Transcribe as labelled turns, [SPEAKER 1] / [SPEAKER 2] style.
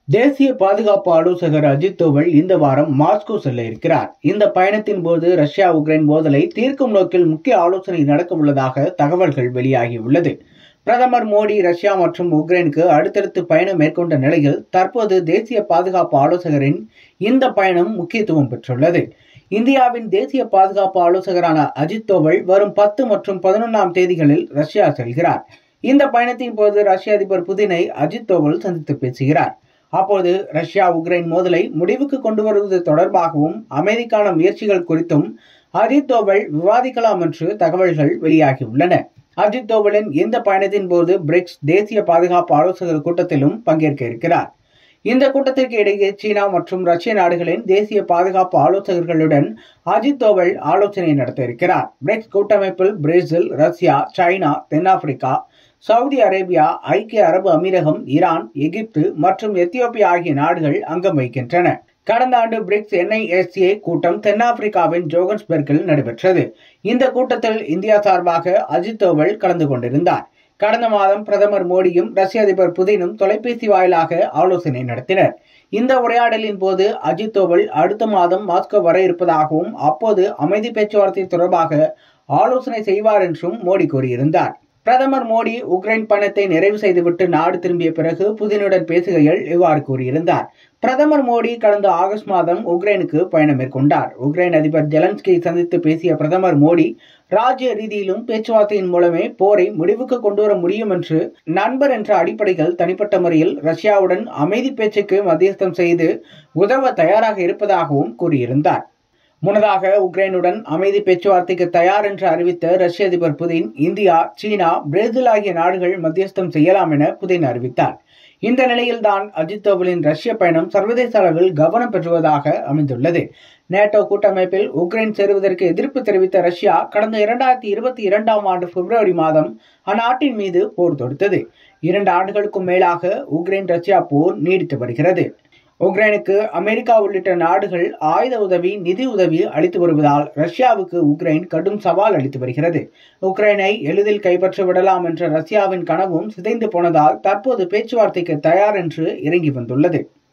[SPEAKER 1] தேசிய பாதுகாப்பு ஆலோசகர் அஜித் தோவல் இந்த வாரம் மாஸ்கோ செல்ல இருக்கிறார் இந்த பயணத்தின் போது ரஷ்யா உக்ரைன் மோதலை தீர்க்கும் நோக்கில் முக்கிய ஆலோசனை நடக்க உள்ளதாக தகவல்கள் வெளியாகியுள்ளது பிரதமர் மோடி ரஷ்யா மற்றும் உக்ரைனுக்கு அடுத்தடுத்து பயணம் மேற்கொண்ட நிலையில் தற்போது தேசிய பாதுகாப்பு ஆலோசகரின் இந்த பயணம் முக்கியத்துவம் பெற்றுள்ளது இந்தியாவின் தேசிய பாதுகாப்பு ஆலோசகரான அஜித் தோவல் வரும் பத்து மற்றும் பதினொன்றாம் தேதிகளில் ரஷ்யா செல்கிறார் இந்த பயணத்தின் போது ரஷ்ய அதிபர் புதினை அஜித் தோவல் சந்தித்து பேசுகிறார் அப்போது ரஷ்யா உக்ரைன் மோதலை முடிவுக்கு கொண்டு வருவது தொடர்பாகவும் அமைதிக்கான முயற்சிகள் குறித்தும் அஜித் தோவல் விவாதிக்கலாம் என்று தகவல்கள் வெளியாகியுள்ளன அஜித் தோவலின் இந்த பயணத்தின் போது பிரிக்ஸ் தேசிய பாதுகாப்பு ஆலோசகர் கூட்டத்திலும் பங்கேற்க இருக்கிறார் இந்த கூட்டத்திற்கு இடையே சீனா மற்றும் ரஷ்ய நாடுகளின் தேசிய பாதுகாப்பு ஆலோசகர்களுடன் அஜித் தோவல் ஆலோசனை நடத்த இருக்கிறார் பிரிக்ஸ் கூட்டமைப்பில் பிரேசில் ரஷ்யா சைனா தென்னாப்பிரிக்கா சவுதி அரேபியா ஐக்கிய அரபு அமீரகம் ஈரான் எகிப்து மற்றும் எத்தியோப்பியா ஆகிய நாடுகள் அங்கம் வகிக்கின்றன கடந்த ஆண்டு பிரிக்ஸ் என்ஐஎஸ்ஏ கூட்டம் தென்னாப்பிரிக்காவின் ஜோகன்ஸ்பெர்கில் நடைபெற்றது இந்த கூட்டத்தில் இந்தியா சார்பாக அஜித் தோவல் கலந்து கொண்டிருந்தார் கடந்த மாதம் பிரதமர் மோடியும் ரஷ்ய அதிபர் புதினும் தொலைபேசி வாயிலாக ஆலோசனை நடத்தினர் இந்த உரையாடலின் போது அஜித் தோவல் அடுத்த மாதம் மாஸ்கோ வர இருப்பதாகவும் அப்போது அமைதி பேச்சுவார்த்தை தொடர்பாக ஆலோசனை செய்வார் என்றும் மோடி கூறியிருந்தார் பிரதமர் மோடி உக்ரைன் பயணத்தை நிறைவு செய்துவிட்டு நாடு திரும்பிய பிறகு புதினுடன் பேசுகையில் இவ்வாறு கூறியிருந்தார் பிரதமர் மோடி கடந்த ஆகஸ்ட் மாதம் உக்ரைனுக்கு பயணம் மேற்கொண்டார் உக்ரைன் அதிபர் ஜெலன்ஸ்கியை சந்தித்து பேசிய பிரதமர் மோடி ராஜ்ய ரீதியிலும் பேச்சுவார்த்தையின் மூலமே போரை முடிவுக்கு கொண்டு வர முடியும் என்று நண்பர் என்ற அடிப்படையில் தனிப்பட்ட முறையில் ரஷ்யாவுடன் அமைதி பேச்சுக்கு மத்தியஸ்தம் செய்து உதவ தயாராக இருப்பதாகவும் கூறியிருந்தார் முன்னதாக உக்ரைனுடன் அமைதி பேச்சுவார்த்தைக்கு தயார் என்று அறிவித்த ரஷ்ய அதிபர் புதின் இந்தியா சீனா பிரேசில் ஆகிய நாடுகள் மத்தியஸ்தம் செய்யலாம் என புதின் அறிவித்தார் இந்த நிலையில்தான் அஜித் தோவலின் ரஷ்ய பயணம் சர்வதேச அளவில் கவனம் பெற்றுவதாக அமைந்துள்ளது நேட்டோ கூட்டமைப்பில் உக்ரைன் சேருவதற்கு எதிர்ப்பு தெரிவித்த ரஷ்யா கடந்த இரண்டாயிரத்தி இருபத்தி இரண்டாம் ஆண்டு பிப்ரவரி மாதம் அந்நாட்டின் மீது போர் தொடுத்தது இரண்டு ஆண்டுகளுக்கும் மேலாக உக்ரைன் ரஷ்யா போர் நீடித்து வருகிறது உக்ரைனுக்கு அமெரிக்கா உள்ளிட்ட நாடுகள் ஆயுத உதவி நிதி உதவி அளித்து வருவதால் ரஷ்யாவுக்கு உக்ரைன் கடும் சவால் அளித்து வருகிறது உக்ரைனை எளிதில் கைப்பற்ற விடலாம் என்ற ரஷ்யாவின் கனவும் சிதைந்து போனதால் தற்போது பேச்சுவார்த்தைக்கு தயார் என்று இறங்கி வந்துள்ளது